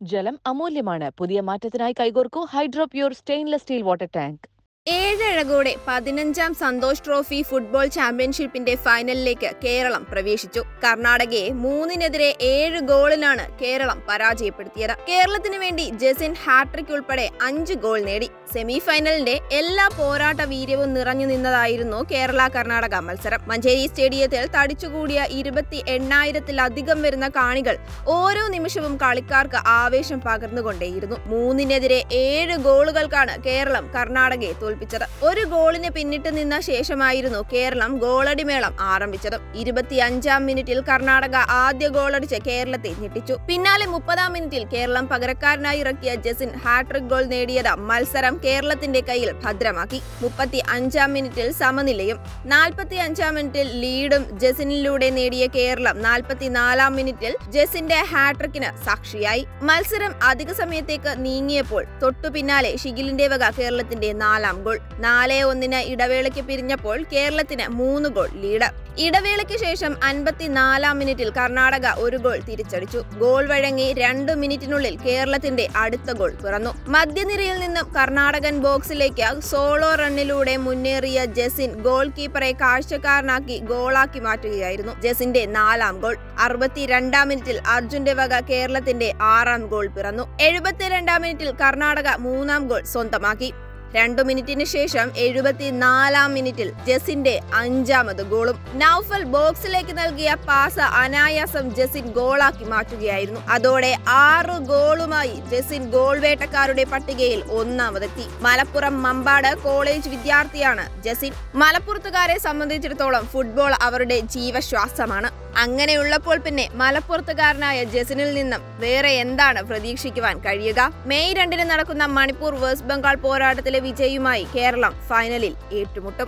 ജലം അമൂല്യമാണ് പുതിയ മാറ്റത്തിനായി കൈകോർക്കൂ hydro pure stainless steel water tank ഏഴഴകോടെ പതിനഞ്ചാം സന്തോഷ് ട്രോഫി ഫുട്ബോൾ ചാമ്പ്യൻഷിപ്പിന്റെ ഫൈനലിലേക്ക് കേരളം പ്രവേശിച്ചു കർണാടകയെ മൂന്നിനെതിരെ ഏഴ് ഗോളിനാണ് കേരളം പരാജയപ്പെടുത്തിയത് കേരളത്തിന് വേണ്ടി ജസിൻ ഹാട്രിക് ഉൾപ്പെടെ അഞ്ച് ഗോൾ നേടി സെമി ഫൈനലിന്റെ എല്ലാ പോരാട്ട വീര്യവും നിറഞ്ഞു നിന്നതായിരുന്നു കേരള കർണാടക മത്സരം മഞ്ചേരി സ്റ്റേഡിയത്തിൽ തടിച്ചുകൂടിയ ഇരുപത്തി എണ്ണായിരത്തിലധികം വരുന്ന കാണികൾ ഓരോ നിമിഷവും കളിക്കാർക്ക് ആവേശം പകർന്നുകൊണ്ടേയിരുന്നു മൂന്നിനെതിരെ ഏഴ് ഗോളുകൾക്കാണ് കേരളം കർണാടകയെ തോൽപ്പിച്ചത് ഒരു ഗോളിന് പിന്നിട്ട് നിന്ന ശേഷമായിരുന്നു കേരളം ഗോളടിമേളം ആരംഭിച്ചത് ഇരുപത്തിയഞ്ചാം മിനിറ്റിൽ കർണാടക ആദ്യ ഗോളടിച്ച് കേരളത്തെ ഞെട്ടിച്ചു പിന്നാലെ മുപ്പതാം മിനിറ്റിൽ കേരളം പകരക്കാരനായി ഇറക്കിയ ജസിൻ ഹാട്രിക് ഗോൾ നേടിയത് മത്സരം കേരളത്തിന്റെ കയ്യിൽ ഭദ്രമാക്കി മുപ്പത്തി അഞ്ചാം മിനിറ്റിൽ സമനിലയും നാൽപ്പത്തി അഞ്ചാം മിനിറ്റിൽ ലീഡും ജസിനിലൂടെ നേടിയ കേരളം നാൽപ്പത്തിനാലാം മിനിറ്റിൽ ജസിന്റെ ഹാട്രിക്കിന് സാക്ഷിയായി മത്സരം അധിക സമയത്തേക്ക് നീങ്ങിയപ്പോൾ തൊട്ടു പിന്നാലെ ഷിഗിലിന്റെ വക കേരളത്തിന്റെ നാലാം ഗോൾ നാല് ഒന്നിന് ഇടവേളയ്ക്ക് പിരിഞ്ഞപ്പോൾ കേരളത്തിന് മൂന്ന് ഗോൾ ലീഡ് ഇടവേളയ്ക്ക് ശേഷം അൻപത്തിനാലാം മിനിറ്റിൽ കർണാടക ഒരു ഗോൾ തിരിച്ചടിച്ചു ഗോൾ വഴങ്ങി രണ്ട് മിനിറ്റിനുള്ളിൽ കേരളത്തിന്റെ അടുത്ത ഗോൾ പിറന്നു മധ്യനിരയിൽ നിന്നും കർണാടകൻ ബോക്സിലേക്ക് സോളോ റണ്ണിലൂടെ മുന്നേറിയ ജസിൻ ഗോൾ കീപ്പറെ കാഴ്ചക്കാരനാക്കി ഗോളാക്കി മാറ്റുകയായിരുന്നു ജസിന്റെ നാലാം ഗോൾ അറുപത്തിരണ്ടാം മിനിറ്റിൽ അർജുന്റെ വക കേരളത്തിന്റെ ആറാം ഗോൾ പിറന്നു എഴുപത്തിരണ്ടാം മിനിറ്റിൽ കർണാടക മൂന്നാം ഗോൾ സ്വന്തമാക്കി രണ്ടു മിനിറ്റിന് ശേഷം എഴുപത്തിനാലാം മിനിറ്റിൽ ജസിന്റെ അഞ്ചാമത് ഗോളും നൌഫൽ ബോക്സിലേക്ക് നൽകിയ പാസ് അനായാസം ജസിൻ ഗോളാക്കി മാറ്റുകയായിരുന്നു അതോടെ ആറ് ഗോളുമായി ജസിൻ ഗോൾ വേട്ടക്കാരുടെ പട്ടികയിൽ ഒന്നാമതെത്തി മലപ്പുറം മമ്പാട് കോളേജ് വിദ്യാർത്ഥിയാണ് ജസിൻ മലപ്പുറത്തുകാരെ സംബന്ധിച്ചിടത്തോളം ഫുട്ബോൾ അവരുടെ ജീവശ്വാസമാണ് അങ്ങനെയുള്ളപ്പോൾ പിന്നെ മലപ്പുറത്തുകാരനായ ജസിനിൽ നിന്നും വേറെ എന്താണ് പ്രതീക്ഷിക്കുവാൻ കഴിയുക മെയ് രണ്ടിന് നടക്കുന്ന മണിപ്പൂർ വെസ്റ്റ് ബംഗാൾ പോരാട്ടത്തിലെ വിജയുമായി കേരളം ഫൈനലിൽ ഏറ്റുമുട്ടും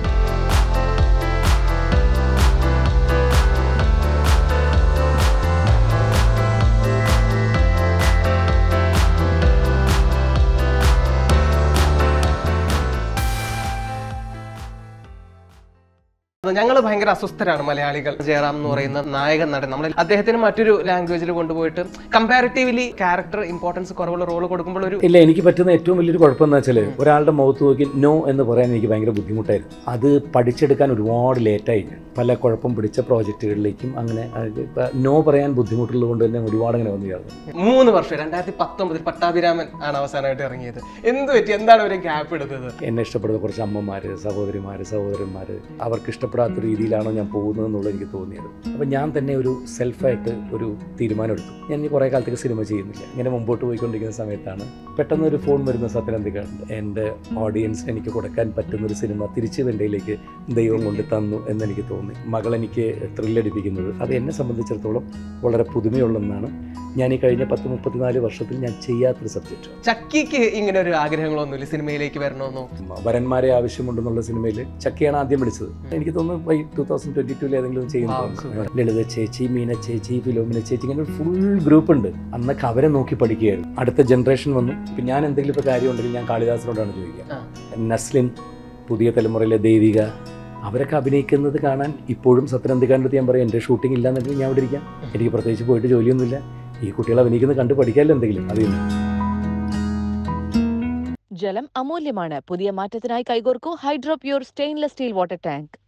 ഞങ്ങൾ ഭയങ്കര അസ്വസ്ഥരാണ് മലയാളികൾ ജയറാം എന്ന് പറയുന്ന നായകൻ നടൻ നമ്മൾ അദ്ദേഹത്തിന് മറ്റൊരു ലാംഗ്വേജിൽ കൊണ്ടുപോയിട്ട് കമ്പാരിറ്റീവ്ലി ക്യാരക്ടർ ഇമ്പോർട്ടൻസ് കുറവുള്ള റോൾ കൊടുക്കുമ്പോൾ ഒരു ഇല്ല എനിക്ക് പറ്റുന്ന ഏറ്റവും വലിയൊരു കുഴപ്പം എന്ന് വെച്ചാൽ ഒരാളുടെ മുഖത്ത് നോക്കി നോ എന്ന് പറയാൻ എനിക്ക് ഭയങ്കര ബുദ്ധിമുട്ടായിരുന്നു അത് പഠിച്ചെടുക്കാൻ ഒരുപാട് ലേറ്റായി ഞാൻ പല കുഴപ്പം പിടിച്ച പ്രോജക്റ്റുകളിലേക്കും അങ്ങനെ നോ പറയാൻ ബുദ്ധിമുട്ടുള്ളത് കൊണ്ട് തന്നെ ഒരുപാട് അങ്ങനെ വന്നു ചേർന്നു മൂന്ന് വർഷം രണ്ടായിരത്തി പത്തൊമ്പതിൽ പട്ടാഭിരാമൻ ആണ് അവസാനമായിട്ട് ഇറങ്ങിയത് എന്ത് പറ്റി എന്താണ് ഒരു ഗ്യാപ്പ് എടുത്തത് എന്നെ ഇഷ്ടപ്പെടുന്ന കുറച്ച് അമ്മമാർ സഹോദരിമാർ സഹോദരന്മാർ അവർക്ക് ഇഷ്ടപ്പെടാത്ത രീതിയിലാണോ ഞാൻ പോകുന്നത് എന്നുള്ളത് എനിക്ക് തോന്നിയത് അപ്പം ഞാൻ തന്നെ ഒരു സെൽഫായിട്ട് ഒരു തീരുമാനമെടുത്തു ഞാൻ ഇനി കുറേ കാലത്തേക്ക് സിനിമ ചെയ്യുന്നില്ല ഇങ്ങനെ മുമ്പോട്ട് പോയിക്കൊണ്ടിരിക്കുന്ന സമയത്താണ് പെട്ടെന്ന് ഒരു ഫോൺ വരുന്ന സത്യനന്ദിക എൻ്റെ ഓഡിയൻസിന് എനിക്ക് കൊടുക്കാൻ പറ്റുന്ന ഒരു സിനിമ തിരിച്ച് വെണ്ടയിലേക്ക് ദൈവം കൊണ്ട് തന്നു എന്നെനിക്ക് തോന്നി മകൾ എനിക്ക് ത്രില്ലടിപ്പിക്കുന്നത് അത് എന്നെ സംബന്ധിച്ചിടത്തോളം വളരെ പുതുമയുള്ളതെന്നാണ് ഞാൻ ഈ കഴിഞ്ഞ പത്ത് മുപ്പത്തിനാല് വർഷത്തിൽ ഞാൻ ചെയ്യാത്തൊരു സബ്ജക്റ്റ് ചക്കിക്ക് ഇങ്ങനെ ഒരു ആഗ്രഹങ്ങളൊന്നുമില്ല സിനിമയിലേക്ക് വരണമെന്നോ വരന്മാരെ ആവശ്യമുണ്ടെന്നുള്ള സിനിമയിൽ ചക്കയാണ് ആദ്യം വിളിച്ചത് എനിക്ക് തോന്നുന്നു ബൈ ടൂ തൗസൻഡ് ട്വന്റി ടൂവിൽ ഏതെങ്കിലും ആ, ചെയ്യുന്നു super. ലളിത ചേച്ചി മീന ചേച്ചി ഫിലോമിന ചേച്ചി ഇങ്ങനെ ഒരു ഫുൾ ഗ്രൂപ്പ് ഉണ്ട് അന്നൊക്കെ അവരെ നോക്കി പഠിക്കുകയായിരുന്നു അടുത്ത ജനറേഷൻ വന്നു ഇപ്പം ഞാൻ എന്തെങ്കിലും ഇപ്പോൾ കാര്യം ഉണ്ടെങ്കിൽ ഞാൻ കാളിദാസിനോടാണ് ചോദിക്കുക നസ്ലിൻ പുതിയ തലമുറയിലെ ദേവിക അവരൊക്കെ അഭിനയിക്കുന്നത് കാണാൻ ഇപ്പോഴും സത്യനന്ദിക്കാൻ്റെ അടുത്ത് ഞാൻ പറയും എൻ്റെ ഷൂട്ടിംഗ് ഇല്ലാന്നുണ്ടെങ്കിൽ ഞാൻ അവിടെ ഇരിക്കാം എനിക്ക് പ്രത്യേകിച്ച് പോയിട്ട് ജോലിയൊന്നുമില്ല ഈ കുട്ടികൾ അഭിനയിക്കുന്നത് കണ്ട് പഠിക്കാമല്ലോ എന്തെങ്കിലും അത് ജലം അമൂല്യമാണ് പുതിയ മാറ്റത്തിനായി കൈകോർക്കൂ hydro pure stainless steel water tank